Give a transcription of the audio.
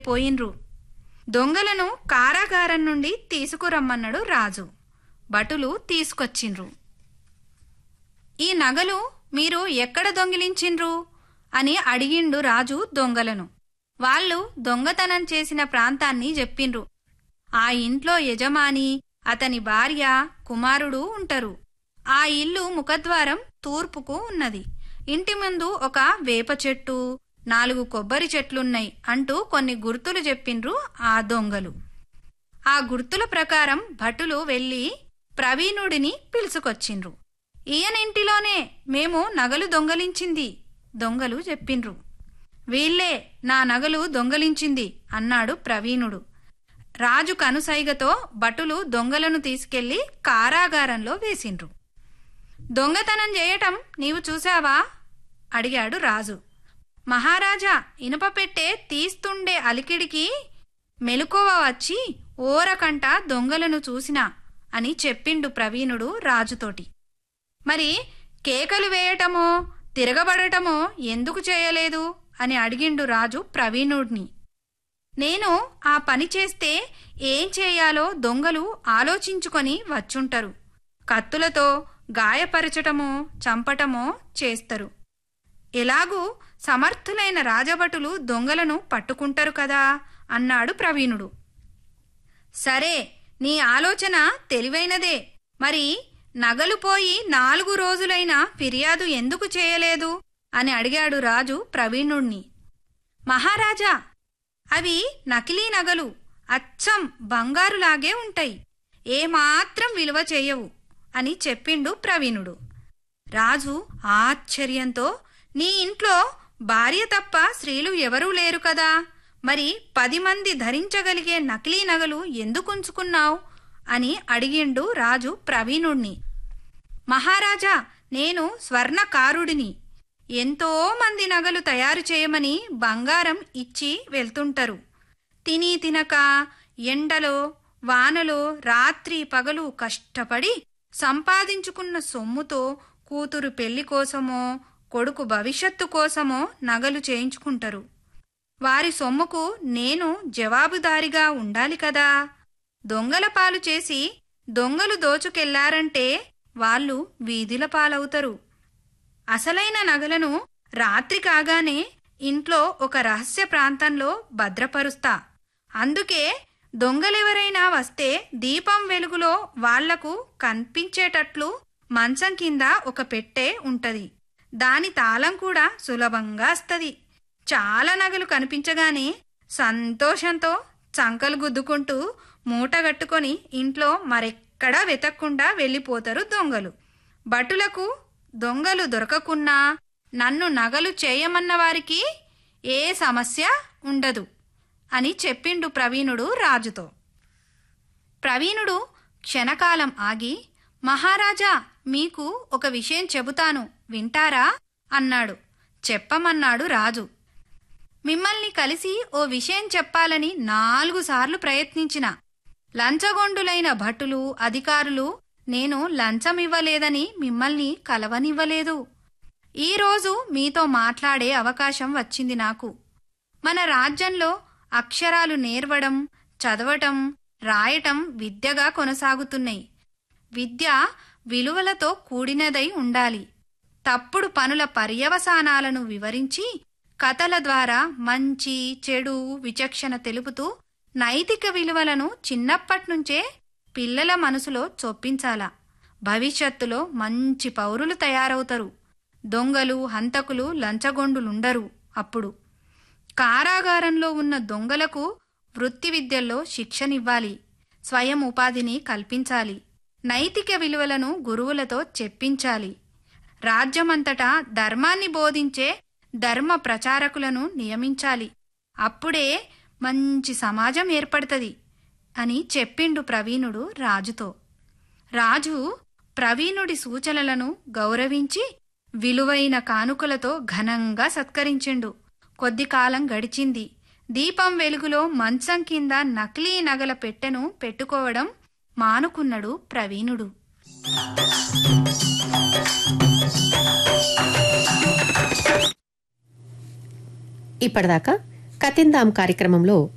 పోయిన్రు దొంగలను కారాగారం నుండి తీసుకురమ్మన్నాడు రాజు భటులు తీసుకొచ్చిండ్రు ఈ నగలు మీరు ఎక్కడ దొంగిలించిండ్రు అని అడిగిండు రాజు దొంగలను వాళ్ళు దొంగతనం చేసిన ప్రాంతాన్ని చెప్పిండ్రు ఆ ఇంట్లో యజమాని అతని భార్య కుమారుడు ఉంటారు ఆ ఇల్లు ముఖద్వారం తూర్పుకు ఉన్నది ఇంటి ముందు ఒక వేప చెట్టు నాలుగు కొబ్బరి చెట్లున్నాయి అంటూ కొన్ని గుర్తులు చెప్పిండ్రు ఆ దొంగలు ఆ గుర్తుల ప్రకారం భటులు వెళ్లి ప్రవీణుడిని పిలుచుకొచ్చిండ్రు ఈయనింటిలోనే మేము నగలు దొంగలించింది దొంగలు చెప్పిండ్రు వీళ్ళే నా నగలు దొంగలించింది అన్నాడు ప్రవీణుడు రాజు కనుసైగతో భటులు దొంగలను తీసుకెళ్లి కారాగారంలో వేసిండ్రు దొంగతనం చేయటం నీవు చూశావా అడిగాడు రాజు మహారాజా ఇనుప పెట్టే తీస్తుండే అలికిడికి మెలకువ వచ్చి ఓరకంట దొంగలను చూసినా అని చెప్పిండు ప్రవీణుడు రాజుతోటి మరి కేకలు వేయటమో తిరగబడటమో ఎందుకు చేయలేదు అని అడిగిండు రాజు ప్రవీణుడిని నేను ఆ పని చేస్తే ఏం చేయాలో దొంగలు ఆలోచించుకొని వచ్చుంటారు కత్తులతో గాయపరచటమో చంపటమో చేస్తారు ఎలాగూ సమర్థులైన రాజభటులు దొంగలను పట్టుకుంటారు కదా అన్నాడు ప్రవీణుడు సరే నీ ఆలోచన తెలివైనదే మరి నగలు పోయి నాలుగు రోజులైనా ఫిర్యాదు ఎందుకు చేయలేదు అని అడిగాడు రాజు ప్రవీణుణ్ణి మహారాజా అవి నకిలీ నగలు అచ్చం బంగారులాగే ఉంటాయి ఏమాత్రం విలువ చేయవు అని చెప్పిండు ప్రవీణుడు రాజు ఆశ్చర్యంతో నీ ఇంట్లో భార్య తప్ప స్త్రీలు ఎవరూ లేరు కదా మరి పది మంది ధరించగలిగే నకిలీ నగలు ఎందుకుంచుకున్నావు అని అడిగిండు రాజు ప్రవీణుణ్ణి మహారాజా నేను స్వర్ణకారుడిని ఎంతో మంది నగలు తయారు చేయమని బంగారం ఇచ్చి వెళ్తుంటారు తిని తినక ఎండలో వానలో రాత్రి పగలు కష్టపడి సంపాదించుకున్న సొమ్ముతో కూతురు పెళ్లి కోసమో కొడుకు భవిష్యత్తు కోసమో నగలు చేయించుకుంటారు వారి సొమ్ముకు నేను జవాబుదారిగా ఉండాలి కదా దొంగల పాలు చేసి దొంగలు దోచుకెళ్లారంటే వాళ్ళు వీధిల పాలవుతారు అసలైన నగలను రాత్రి కాగానే ఇంట్లో ఒక రహస్య ప్రాంతంలో భద్రపరుస్తా అందుకే దొంగలెవరైనా వస్తే దీపం వెలుగులో వాళ్లకు కనిపించేటట్లు మంచం కింద ఒక పెట్టె ఉంటది దాని తాళం కూడా సులభంగా వస్తది చాలా నగలు కనిపించగానే సంతోషంతో చంకలు గుద్దుకుంటూ మూటగట్టుకొని ఇంట్లో మరెక్కడా వెతక్కుండా వెళ్ళిపోతారు దొంగలు భటులకు దొంగలు దొరకకున్నా నన్ను నగలు చేయమన్న వారికి ఏ సమస్య ఉండదు అని చెప్పిండు ప్రవీణుడు రాజుతో ప్రవీణుడు క్షణకాలం ఆగి మహారాజా మీకు ఒక విషయం చెబుతాను వింటారా అన్నాడు చెప్పమన్నాడు రాజు మిమ్మల్ని కలిసి ఓ విషయం చెప్పాలని నాలుగు సార్లు ప్రయత్నించిన లంచగొండులైన భటులు అధికారులు నేను లంచమివ్వలేదని మిమ్మల్ని కలవనివ్వలేదు ఈరోజు మీతో మాట్లాడే అవకాశం వచ్చింది నాకు మన రాజ్యంలో అక్షరాలు నేర్వడం చదవటం రాయటం విద్యగా కొనసాగుతున్నాయి విద్య విలువలతో కూడినదై ఉండాలి తప్పుడు పనుల పర్యవసానాలను వివరించి కథల ద్వారా మంచి చెడు విచక్షణ తెలుపుతూ నైతిక విలువలను చిన్నప్పట్నుంచే పిల్లల మనసులో చొప్పించాలా భవిష్యత్తులో మంచి పౌరులు తయారవుతారు దొంగలు హంతకులు లంచగొండులుండరు అప్పుడు కారాగారంలో ఉన్న దొంగలకు వృత్తి విద్యల్లో శిక్షనివ్వాలి స్వయం ఉపాధిని కల్పించాలి నైతిక విలువలను గురువులతో చెప్పించాలి రాజ్యమంతటా ధర్మాన్ని బోధించే ధర్మ ప్రచారకులను నియమించాలి అప్పుడే మంచి సమాజం ఏర్పడుతుంది అని చెప్పిండు ప్రవీణుడు రాజుతో రాజు ప్రవీణుడి సూచనలను గౌరవించి విలువైన కానుకలతో ఘనంగా సత్కరించిండు కొద్ది కాలం గడిచింది దీపం వెలుగులో మంచం కింద నకిలీ నగల పెట్టెను పెట్టుకోవడం మానుకున్నడు ప్రవీణుడు ఇప్పటిదాకా కతిందాం కార్యక్రమంలో